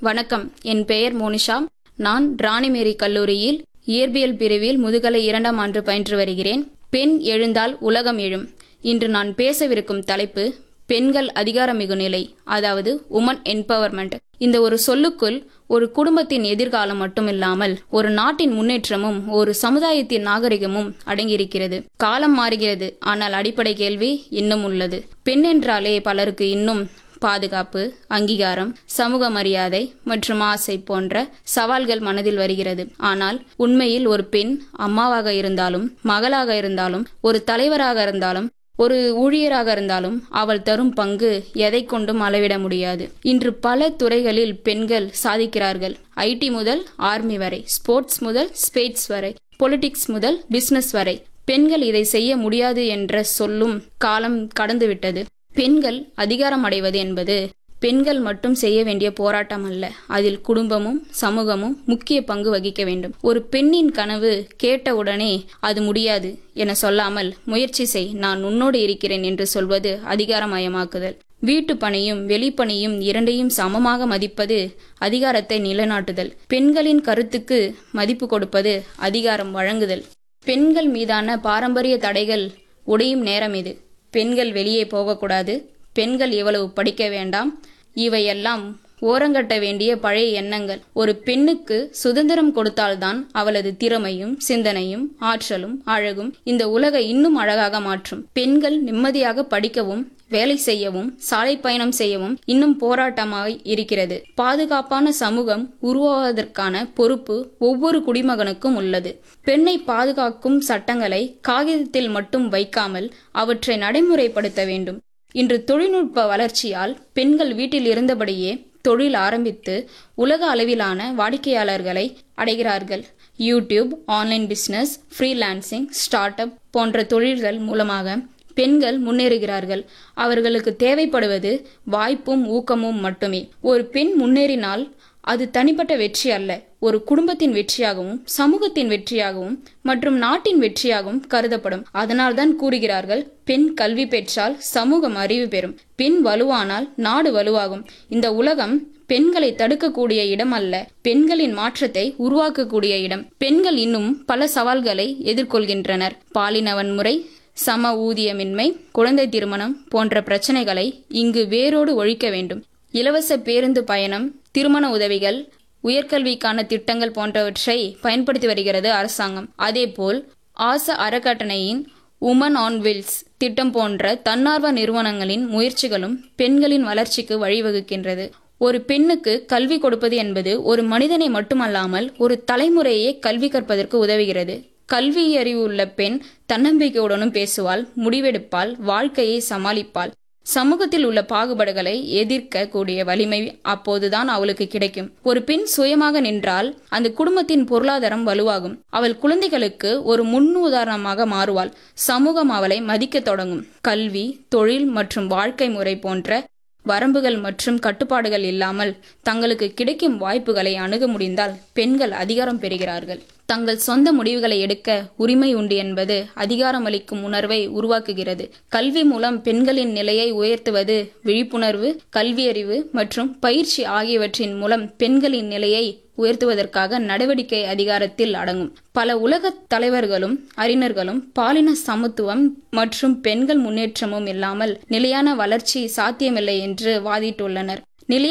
வணக்கம் என் பெயர் மோனிஷா நான் ராணிமேரி கல்லூரியில் இயற்பியல் பிரிவில் முதுகலை இரண்டாம் ஆண்டு பயின்று வருகிறேன் பெண் எழுந்தால் உலகம் எழும் இன்று நான் பேசவிருக்கும் தலைப்பு பெண்கள் அதிகாரமிகு நிலை அதாவது உமன் என்பவர்மெண்ட் இந்த ஒரு சொல்லுக்குள் ஒரு குடும்பத்தின் எதிர்காலம் மட்டுமில்லாமல் ஒரு நாட்டின் முன்னேற்றமும் ஒரு சமுதாயத்தின் நாகரிகமும் அடங்கியிருக்கிறது காலம் மாறுகிறது ஆனால் அடிப்படை கேள்வி இன்னும் உள்ளது பெண் என்றாலே பலருக்கு இன்னும் பாதுகாப்பு அங்கீகாரம் சமூக மரியாதை மற்றும் ஆசை போன்ற சவால்கள் மனதில் வருகிறது ஆனால் உண்மையில் ஒரு பெண் அம்மாவாக இருந்தாலும் மகளாக இருந்தாலும் ஒரு தலைவராக இருந்தாலும் ஒரு ஊழியராக இருந்தாலும் அவள் தரும் பங்கு எதை கொண்டும் அளவிட முடியாது இன்று பல துறைகளில் பெண்கள் சாதிக்கிறார்கள் ஐடி முதல் ஆர்மி வரை ஸ்போர்ட்ஸ் முதல் ஸ்பேட்ஸ் வரை பொலிட்டிக்ஸ் முதல் பிசினஸ் வரை பெண்கள் இதை செய்ய முடியாது என்ற சொல்லும் காலம் கடந்துவிட்டது பெண்கள் அதிகாரம் அடைவது என்பது பெண்கள் மட்டும் செய்ய வேண்டிய போராட்டம் அல்ல அதில் குடும்பமும் சமூகமும் முக்கிய பங்கு வகிக்க வேண்டும் ஒரு பெண்ணின் கனவு கேட்டவுடனே அது முடியாது என சொல்லாமல் முயற்சி செய் நான் உன்னோடு இருக்கிறேன் என்று சொல்வது அதிகாரமயமாக்குதல் வீட்டு பணியும் வெளிப்பணியும் இரண்டையும் சமமாக மதிப்பது அதிகாரத்தை நிலைநாட்டுதல் பெண்களின் கருத்துக்கு மதிப்பு கொடுப்பது அதிகாரம் வழங்குதல் பெண்கள் மீதான பாரம்பரிய தடைகள் உடையும் நேரம் இது பெண்கள் வெளியே போகக்கூடாது பெண்கள் இவ்வளவு படிக்க வேண்டாம் இவையெல்லாம் ஓரங்கட்ட வேண்டிய பழைய எண்ணங்கள் ஒரு பெண்ணுக்கு சுதந்திரம் கொடுத்தால்தான் அவளது திறமையும் சிந்தனையும் ஆற்றலும் அழகும் இந்த உலகை இன்னும் அழகாக மாற்றும் பெண்கள் நிம்மதியாக படிக்கவும் வேலை செய்யவும் சாலை பயணம் செய்யவும் இன்னும் போராட்டமாய் இருக்கிறது பாதுகாப்பான சமூகம் உருவாவதற்கான பொறுப்பு ஒவ்வொரு குடிமகனுக்கும் உள்ளது பெண்ணை பாதுகாக்கும் சட்டங்களை காகிதத்தில் மட்டும் வைக்காமல் அவற்றை நடைமுறைப்படுத்த வேண்டும் இன்று தொழில்நுட்ப வளர்ச்சியால் பெண்கள் வீட்டில் இருந்தபடியே தொழில் ஆரம்பித்து உலக அளவிலான வாடிக்கையாளர்களை அடைகிறார்கள் YouTube online business freelancing start up போன்ற தொழில்கள் மூலமாக பெண்கள் முன்னேறுகிறார்கள் அவர்களுக்கு தேவைப்படுவது வாய்ப்பும் ஊக்கமும் மட்டுமே ஒரு பெண் முன்னேறினால் அது தனிப்பட்ட வெற்றி அல்ல ஒரு குடும்பத்தின் வெற்றியாகவும் சமூகத்தின் வெற்றியாகவும் மற்றும் நாட்டின் வெற்றியாகவும் கருதப்படும் அதனால்தான் கூறுகிறார்கள் பெண் கல்வி பெற்றால் சமூகம் அறிவு பெறும் பெண் வலுவானால் நாடு வலுவாகும் இந்த உலகம் பெண்களை தடுக்கக்கூடிய இடம் அல்ல பெண்களின் மாற்றத்தை உருவாக்கக்கூடிய இடம் பெண்கள் இன்னும் பல சவால்களை எதிர்கொள்கின்றனர் பாலின வன்முறை சம ஊதியமின்மை குழந்தை திருமணம் போன்ற பிரச்சனைகளை இங்கு வேரோடு ஒழிக்க வேண்டும் இலவச பேருந்து பயணம் திருமண உதவிகள் உயர்கல்விக்கான திட்டங்கள் போன்றவற்றை பயன்படுத்தி வருகிறது அரசாங்கம் அதேபோல் ஆச அறக்கட்டளையின் உமன் ஆன் வீல்ஸ் திட்டம் போன்ற தன்னார்வ நிறுவனங்களின் முயற்சிகளும் பெண்களின் வளர்ச்சிக்கு வழிவகுக்கின்றது ஒரு பெண்ணுக்கு கல்வி கொடுப்பது என்பது ஒரு மனிதனை மட்டுமல்லாமல் ஒரு தலைமுறையே கல்வி கற்பதற்கு உதவுகிறது கல்வி அறிவு உள்ள பெண் தன்னம்பிக்கையுடனும் பேசுவாள் முடிவெடுப்பாள் வாழ்க்கையை சமாளிப்பாள் சமூகத்தில் உள்ள பாகுபாடுகளை எதிர்க்க கூடிய வலிமை அப்போதுதான் அவளுக்கு கிடைக்கும் ஒரு பெண் சுயமாக நின்றால் அந்த குடும்பத்தின் பொருளாதாரம் வலுவாகும் அவள் குழந்தைகளுக்கு ஒரு முன்னுதாரணமாக மாறுவாள் சமூகம் அவளை மதிக்க தொடங்கும் கல்வி தொழில் மற்றும் வாழ்க்கை முறை போன்ற வரம்புகள் மற்றும் கட்டுப்பாடுகள் இல்லாமல் தங்களுக்கு கிடைக்கும் வாய்ப்புகளை அணுக முடிந்தால் பெண்கள் அதிகாரம் பெறுகிறார்கள் தங்கள் சொந்த முடிவுகளை எடுக்க உரிமை உண்டு என்பது அதிகாரமளிக்கும் உணர்வை உருவாக்குகிறது கல்வி மூலம் பெண்களின் நிலையை உயர்த்துவது விழிப்புணர்வு கல்வியறிவு மற்றும் பயிற்சி ஆகியவற்றின் மூலம் பெண்களின் நிலையை உயர்த்துவதற்காக நடவடிக்கை அதிகாரத்தில் அடங்கும் பல உலக தலைவர்களும் அறிஞர்களும் பாலின சமத்துவம் மற்றும் பெண்கள் முன்னேற்றமும் இல்லாமல் நிலையான வளர்ச்சி சாத்தியமில்லை என்று வாதிட்டுள்ளனர்